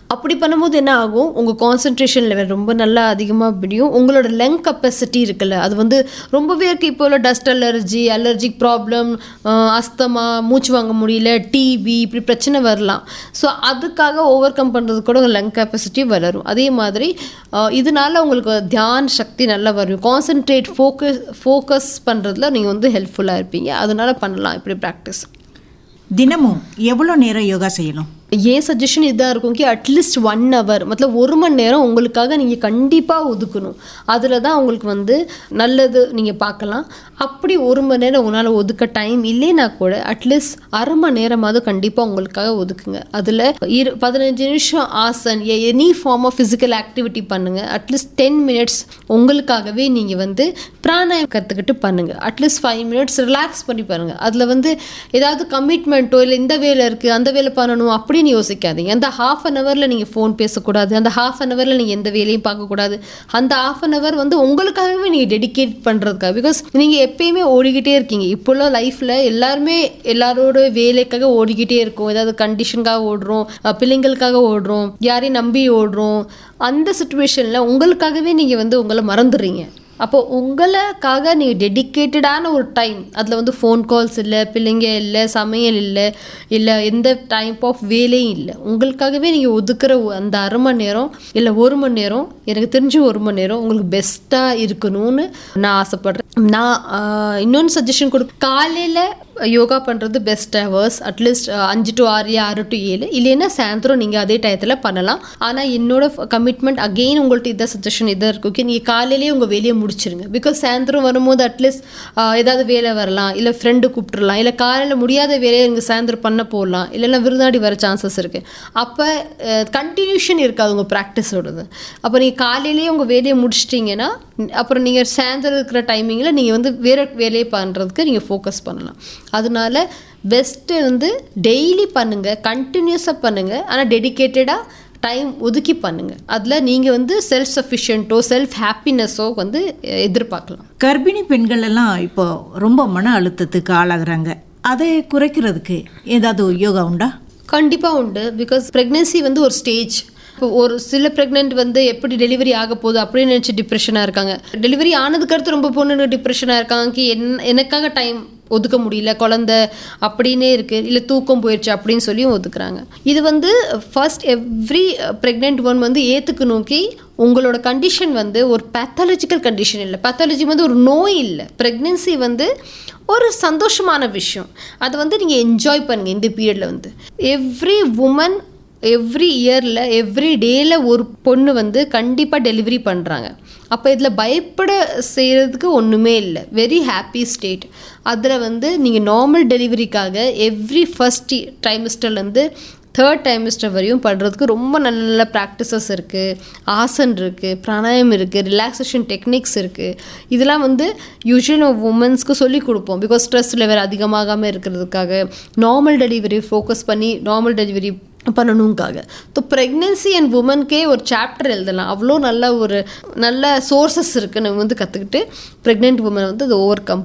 அப்படி பண்ணும்போது என்ன ஆகும் உங்கள் கான்சன்ட்ரேஷன் லெவல் ரொம்ப நல்லா அதிகமாக பிடியும் உங்களோட லங் கெப்பாசிட்டி இருக்குல்ல அது வந்து ரொம்பவே இருக்குது இப்போ உள்ள dust allergy allergic problem asthma மூச்சு வாங்க முடியல டிபி இப்படி பிரச்சனை வரலாம் ஸோ அதுக்காக ஓவர் கம் பண்ணுறது கூட உங்கள் லங் கெப்பாசிட்டி வளரும் அதே மாதிரி அஹ், இதனால உங்களுக்கு தியான் சக்தி நல்லா வரும் கான்சென்ட்ரேட் ஃபோக்கஸ் ஃபோக்கஸ் பண்ணுறதுல நீங்கள் வந்து ஹெல்ப்ஃபுல்லாக இருப்பீங்க அதனால பண்ணலாம் இப்படி ப்ராக்டிஸ் தினமும் எவ்வளோ நேரம் யோகா செய்யணும் ஏன் சஜஷன் இதாக இருக்கும் கி அட்லீஸ்ட் ஒன் ஹவர் மத்தலப் ஒரு மணி நேரம் உங்களுக்காக நீங்கள் கண்டிப்பாக ஒதுக்கணும் அதில் தான் உங்களுக்கு வந்து நல்லது நீங்கள் பார்க்கலாம் அப்படி ஒரு மணி நேரம் உங்களால் ஒதுக்க டைம் இல்லைன்னா கூட அட்லீஸ்ட் அரை மணி நேரமாவது கண்டிப்பாக உங்களுக்காக ஒதுக்குங்க அதில் இரு பதினஞ்சு நிமிஷம் ஆசன் any form of physical activity பண்ணுங்கள் அட்லீஸ்ட் டென் மினிட்ஸ் உங்களுக்காகவே நீங்கள் வந்து பிராணாயம் கற்றுக்கிட்டு பண்ணுங்கள் அட்லீஸ்ட் ஃபைவ் மினிட்ஸ் ரிலாக்ஸ் பண்ணி பாருங்கள் அதில் வந்து ஏதாவது கமிட்மெண்ட்டோ இல்லை இந்த வேலை இருக்குது அந்த வேலை பண்ணணும் அப்படின்னு யோசிக்காதீங்க அந்த ஹாஃப் அன் ஹவரில் நீங்கள் ஃபோன் பேசக்கூடாது அந்த ஹாஃப் அன் ஹவரில் நீங்கள் எந்த வேலையும் பார்க்கக்கூடாது அந்த ஹாஃப் அன் ஹவர் வந்து உங்களுக்காகவே நீங்கள் டெடிகேட் பண்ணுறதுக்காக பிகாஸ் நீங்கள் எப்பயுமே ஓடிக்கிட்டே இருக்கீங்க இப்போல்லாம் லைஃப்பில் எல்லாருமே எல்லாரோட வேலைக்காக ஓடிக்கிட்டே இருக்கோம் ஏதாவது கண்டிஷனுக்காக ஓடுறோம் அஹ் பிள்ளைங்களுக்காக ஓடுறோம் யாரையும் நம்பி ஓடுறோம் அந்த சுச்சுவேஷனில் உங்களுக்காகவே நீங்கள் வந்து உங்களை மறந்துடுறீங்க அப்போ உங்களுக்காக நீங்கள் டெடிக்கேட்டடான ஒரு டைம் அதில் வந்து ஃபோன் கால்ஸ் இல்லை பிள்ளைங்க இல்லை சமையல் இல்லை இல்லை எந்த டைப் ஆஃப் வேலையும் இல்லை உங்களுக்காகவே நீங்கள் ஒதுக்குற ஒ- அந்த அரை மணி நேரம் இல்லை ஒரு மணி நேரம் எனக்கு தெரிஞ்ச ஒரு மணி நேரம் உங்களுக்கு பெஸ்ட்டாக இருக்கணும்னு நான் ஆசைப்படுறேன் நான் ஆஹ், இன்னொன்று சஜஷன் கொடு காலையில் யோகா பண்ணுறது பெஸ்ட் ஹவர்ஸ் அட்லீஸ்ட் அஞ்சு டு ஆறு இல்ல ஆறு டு ஏழு இல்லைன்னா சாயந்தரம் நீங்கள் அதே டயத்தில் பண்ணலாம் ஆனால் என்னோட கமிட்மெண்ட் அகெயின் உங்கள்ட்ட இதான் சஜஷன் இதாக இருக்கும் ஓகே நீங்கள் காலையிலேயே உங்கள் வேலையை முடிச்சிருங்க பிகாஸ் சாயந்தரம் வரும்போது அட்லீஸ்ட் ஏதாவது வேலை வரலாம் இல்லை ஃப்ரெண்டு கூப்பிட்டுறலாம் இல்லை காலையில் முடியாத வேலையை நீங்கள் சாயந்தரம் பண்ண போடலாம் இல்லைன்னா விருந்தாடி வர சான்சஸ் இருக்குது அப்போ கண்டினியூஷன் இருக்காது உங்கள் ப்ராக்டிஸோடது அப்போ நீங்கள் காலையிலேயே உங்கள் வேலையை முடிச்சிட்டிங்கன்னா அப்புறம் நீங்கள் சாயந்தரம் இருக்கிற டைமிங்கில் நீங்கள் வந்து வேறு வேலையை பண்ணுறதுக்கு நீங்கள் ஃபோக்கஸ் பண்ணலாம் அதனால பெஸ்ட்டு வந்து டெய்லி பண்ணுங்கள் கண்டினியூஸாக பண்ணுங்கள் ஆனால் டெடிக்கேட்டடாக டைம் ஒதுக்கி பண்ணுங்கள் அதில் நீங்கள் வந்து செல்ஃப் சஃபிஷியண்ட்டோ செல்ஃப் ஹாப்பினஸோ வந்து அஹ், எதிர்பார்க்கலாம் கர்ப்பிணி பெண்கள் எல்லாம் இப்போ ரொம்ப மன அழுத்தத்துக்கு ஆளாகிறாங்க அதை குறைக்கிறதுக்கு ஏதாவது யோகா உண்டா கண்டிப்பாக உண்டு பிகாஸ் ப்ரெக்னென்சி வந்து ஒரு ஸ்டேஜ் இப்போ ஒரு சில ப்ரெக்னென்ட் வந்து எப்படி டெலிவரி ஆக போகுது அப்படின்னு நினச்சி டிப்ரெஷனாக இருக்காங்க டெலிவரி ஆனதுக்கு அடுத்து ரொம்ப பொண்ணுங்க டிப்ரெஷனாக இருக்காங்க கி என் எனக்காக டைம் ஒதுக்க முடியல குழந்தை அப்படின்னே இருக்குது இல்லை தூக்கம் போயிடுச்சு அப்படின்னு சொல்லி ஒதுக்குறாங்க இது வந்து ஃபர்ஸ்ட் எவ்ரி ப்ரெக்னென்ட் ஒன் வந்து ஏற்றுக்கு நோக்கி உங்களோட கண்டிஷன் வந்து ஒரு பேத்தாலஜிக்கல் கண்டிஷன் இல்லை பேத்தாலஜி வந்து ஒரு நோய் இல்லை ப்ரெக்னென்சி வந்து ஒரு சந்தோஷமான விஷயம் அதை வந்து நீங்கள் என்ஜாய் பண்ணுங்கள் இந்த பீரியடில் வந்து எவ்ரி உமன் எவ்ரி இயரில் எவ்ரி டேயில் ஒரு பொண்ணு வந்து கண்டிப்பாக டெலிவரி பண்ணுறாங்க அப்போ இதில் பயப்பட செய்கிறதுக்கு ஒன்றுமே இல்லை வெரி ஹாப்பி ஸ்டேட் அதில் வந்து நீங்கள் நார்மல் டெலிவரிக்காக எவ்ரி ஃபஸ்ட் ட்ரைமிஸ்டர்லேருந்து தேர்ட் டைமிஸ்டர் வரையும் பண்ணுறதுக்கு ரொம்ப நல்ல ப்ராக்டிசஸ் இருக்குது ஆசன் இருக்குது பிராணாயம் இருக்குது ரிலாக்ஸேஷன் டெக்னிக்ஸ் இருக்குது இதெல்லாம் வந்து யூஸ்வலி உமன்ஸ்க்கு சொல்லி கொடுப்போம் பிகாஸ் ஸ்ட்ரெஸ் லெவல் அதிகமாகாமல் இருக்கிறதுக்காக நார்மல் டெலிவரி ஃபோக்கஸ் பண்ணி நார்மல் டெலிவரி பண்ணணுங்காக ஸோ ப்ரெக்னென்சி அண்ட் உமனுக்கே ஒரு சாப்டர் எழுதலாம் அவ்வளோ நல்ல ஒரு நல்ல சோர்சஸ் இருக்குன்னு வந்து கற்றுக்கிட்டு ப்ரெக்னென்ட் உமன் வந்து அதை ஓவர் கம்